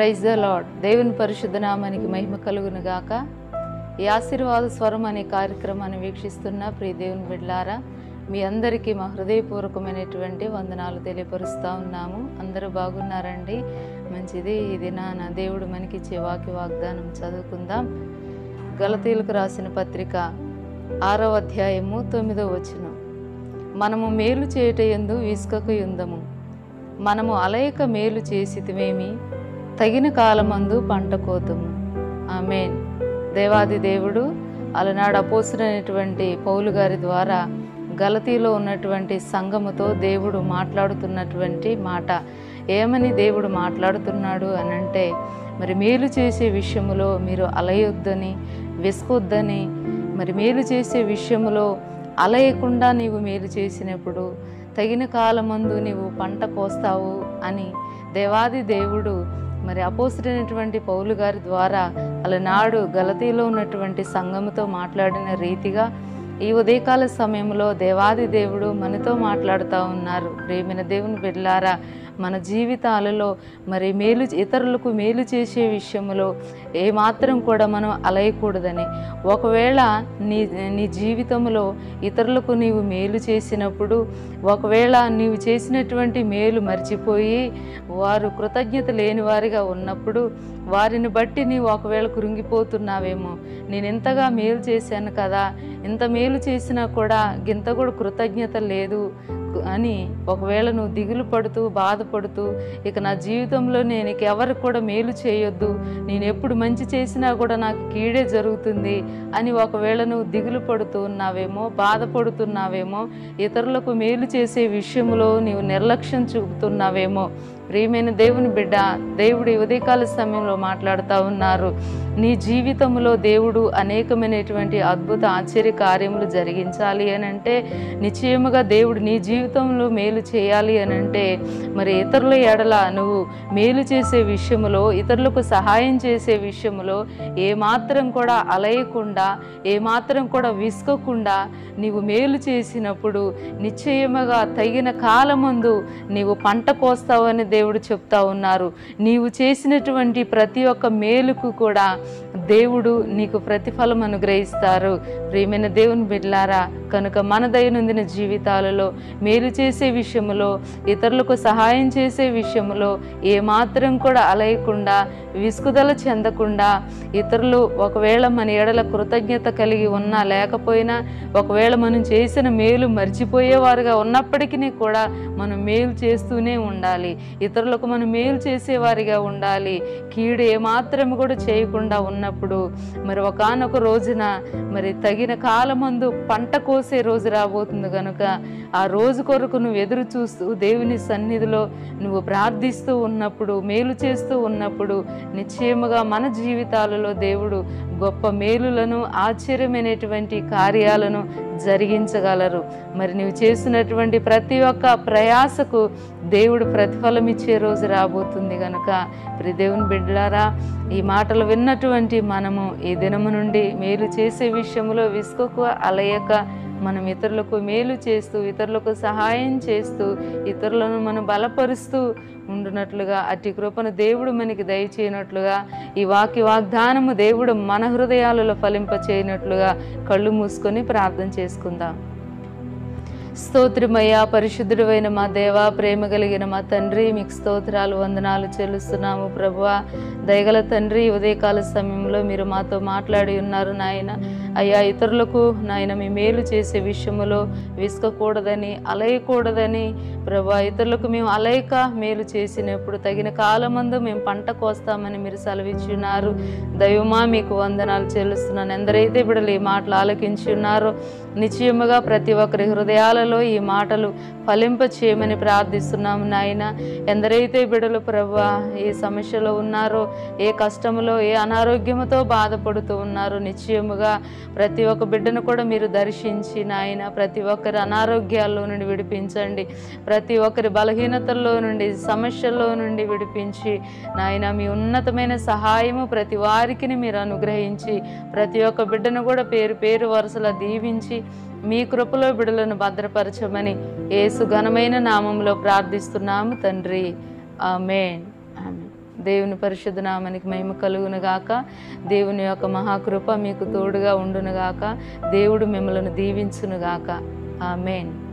praise the lord దేవుని పరిశుద్ధ నామానికి మహిమ కలుగును గాక ఈ ఆశీర్వాద స్వరం అనే కార్యక్రమాన్ని వీక్షిస్తున్న ప్రియ దేవుని బిడ్లారా మీ అందరికీ మా హృదయపూర్వకమైనటువంటి వందనాలు తెలియపరుస్తూ ఉన్నాము అందరూ బాగున్నారండి మంచిది ఇది నా నా దేవుడు మనకిచ్చే వాక్య వాగ్దానం చదువుకుందాం గలతీలకు రాసిన పత్రిక ఆరో అధ్యాయము తొమ్మిదో వచనం మనము మేలు చేయుట ఎందు విసుకకు యుందము మనము అలయక మేలు చేసితివేమి తగిన కాలమందు పంట కోతము ఆమెన్ దేవాది దేవుడు అలనాడు అపోసుడైనటువంటి పౌలు గారి ద్వారా గలతీలో ఉన్నటువంటి సంఘముతో దేవుడు మాట్లాడుతున్నటువంటి మాట ఏమని దేవుడు మాట్లాడుతున్నాడు అని అంటే మరి మేలు చేసే విషయములో మీరు అలయొద్దని విసుకొద్దని మరి మేలు చేసే విషయములో అలయకుండా నీవు మేలు చేసినప్పుడు తగిన కాలమందు నీవు పంట కోస్తావు అని దేవాది దేవుడు మరి అపోసరైనటువంటి పౌలు గారి ద్వారా అలనాడు గలతీలో ఉన్నటువంటి సంఘముతో మాట్లాడిన రీతిగా ఈ ఉదయకాల సమయంలో దేవాది దేవుడు మనతో మాట్లాడుతూ ఉన్నారు ప్రేమిన దేవుని బిడ్లారా మన జీవితాలలో మరి మేలు ఇతరులకు మేలు చేసే విషయంలో ఏమాత్రం కూడా మనం అలయకూడదని ఒకవేళ నీ నీ జీవితంలో ఇతరులకు నీవు మేలు చేసినప్పుడు ఒకవేళ నీవు చేసినటువంటి మేలు మర్చిపోయి వారు కృతజ్ఞత లేని వారిగా ఉన్నప్పుడు వారిని బట్టి నీవు ఒకవేళ కృంగిపోతున్నావేమో నేను ఎంతగా మేలు చేశాను కదా ఇంత మేలు చేసినా కూడా గింత కూడా కృతజ్ఞత లేదు అని ఒకవేళ నువ్వు దిగులు పడుతూ బాధపడుతూ ఇక నా జీవితంలో నేను ఇక ఎవరికి కూడా మేలు చేయొద్దు నేను ఎప్పుడు మంచి చేసినా కూడా నాకు కీడే జరుగుతుంది అని ఒకవేళ నువ్వు దిగులు పడుతూ ఉన్నావేమో బాధపడుతున్నావేమో ఇతరులకు మేలు చేసే విషయంలో నీవు నిర్లక్ష్యం చూపుతున్నావేమో ప్రియమైన దేవుని బిడ్డ దేవుడు ఈ ఉదయకాల సమయంలో మాట్లాడుతూ ఉన్నారు నీ జీవితంలో దేవుడు అనేకమైనటువంటి అద్భుత ఆశ్చర్య కార్యములు జరిగించాలి అని అంటే నిశ్చయముగా దేవుడు నీ జీవితంలో మేలు చేయాలి అని అంటే మరి ఇతరుల ఎడల నువ్వు మేలు చేసే విషయములో ఇతరులకు సహాయం చేసే విషయములో ఏమాత్రం కూడా అలయకుండా ఏమాత్రం కూడా విసుకోకుండా నీవు మేలు చేసినప్పుడు నిశ్చయముగా తగిన కాలమందు నీవు పంట కోస్తావని దేవుడు చెప్తా ఉన్నారు నీవు చేసినటువంటి ప్రతి ఒక్క మేలుకు కూడా దేవుడు నీకు ప్రతిఫలం అనుగ్రహిస్తారు ప్రియమైన దేవుని బిడ్లారా కనుక మన దైనందిన జీవితాలలో మేలు చేసే విషయంలో ఇతరులకు సహాయం చేసే విషయంలో ఏమాత్రం కూడా అలయకుండా విసుగుదల చెందకుండా ఇతరులు ఒకవేళ మన ఎడల కృతజ్ఞత కలిగి ఉన్నా లేకపోయినా ఒకవేళ మనం చేసిన మేలు మర్చిపోయేవారుగా ఉన్నప్పటికీ కూడా మనం మేలు చేస్తూనే ఉండాలి ఇతరులకు మనం మేలు చేసేవారిగా ఉండాలి కీడు ఏమాత్రం కూడా చేయకుండా ఉన్నప్పుడు మరి ఒకనొక రోజున మరి తగిన కాలమందు పంట కోసే రోజు రాబోతుంది కనుక ఆ రోజు కొరకు నువ్వు ఎదురు చూస్తూ దేవుని సన్నిధిలో నువ్వు ప్రార్థిస్తూ ఉన్నప్పుడు మేలు చేస్తూ ఉన్నప్పుడు నిశ్చయముగా మన జీవితాలలో దేవుడు గొప్ప మేలులను ఆశ్చర్యమైనటువంటి కార్యాలను జరిగించగలరు మరి నువ్వు చేసినటువంటి ప్రతి ఒక్క ప్రయాసకు దేవుడు ప్రతిఫలం ఇచ్చే రోజు రాబోతుంది కనుక ప్రి దేవుని బిడ్డలారా ఈ మాటలు విన్నటువంటి మనము ఈ దినము నుండి మేలు చేసే విషయంలో విసుకకు అలయక మనం ఇతరులకు మేలు చేస్తూ ఇతరులకు సహాయం చేస్తూ ఇతరులను మనం బలపరుస్తూ ఉండునట్లుగా అట్టి కృపను దేవుడు మనకి దయచేయనట్లుగా ఈ వాక్య వాగ్దానము దేవుడు మన హృదయాలలో ఫలింప చేయనట్లుగా కళ్ళు మూసుకొని ప్రార్థన చేసుకుందాం స్తోత్రమయ్యా పరిశుద్ధుడైన మా దేవ ప్రేమ కలిగిన మా తండ్రి మీకు స్తోత్రాలు వందనాలు చెల్లిస్తున్నాము ప్రభువా దయగల తండ్రి ఉదయకాల సమయంలో మీరు మాతో మాట్లాడి ఉన్నారు నాయన అయ్యా ఇతరులకు నాయన మీ మేలు చేసే విషయములో విసుకకూడదని అలయకూడదని ప్రభా ఇతరులకు మేము అలయక మేలు చేసినప్పుడు తగిన కాలమందు మేము పంట కోస్తామని మీరు సెలవిచ్చున్నారు దైవమా మీకు వందనాలు చెల్లిస్తున్నాను ఎందరైతే బిడలు ఈ మాటలు ఆలకించి ఉన్నారో నిశ్చయముగా ప్రతి ఒక్కరి హృదయాలలో ఈ మాటలు ఫలింప చేయమని ప్రార్థిస్తున్నాము నాయన ఎందరైతే బిడలు ప్రభా ఏ సమస్యలో ఉన్నారో ఏ కష్టములో ఏ అనారోగ్యముతో బాధపడుతూ ఉన్నారో నిశ్చయముగా ప్రతి ఒక్క బిడ్డను కూడా మీరు దర్శించి నాయన ప్రతి ఒక్కరి అనారోగ్యాల్లో నుండి విడిపించండి ప్రతి ఒక్కరి బలహీనతల్లో నుండి సమస్యల్లో నుండి విడిపించి నాయన మీ ఉన్నతమైన సహాయము ప్రతి వారికి మీరు అనుగ్రహించి ప్రతి ఒక్క బిడ్డను కూడా పేరు పేరు వరుసలా దీవించి మీ కృపలో బిడలను భద్రపరచమని యేసు ఘనమైన నామంలో ప్రార్థిస్తున్నాము తండ్రి ఆమెన్ ఆమెన్ దేవుని పరిశుద్ధ నామానికి మహిమ కలుగును గాక దేవుని యొక్క మహాకృప మీకు తోడుగా ఉండును గాక దేవుడు మిమ్మల్ని దీవించును గాక ఆమెన్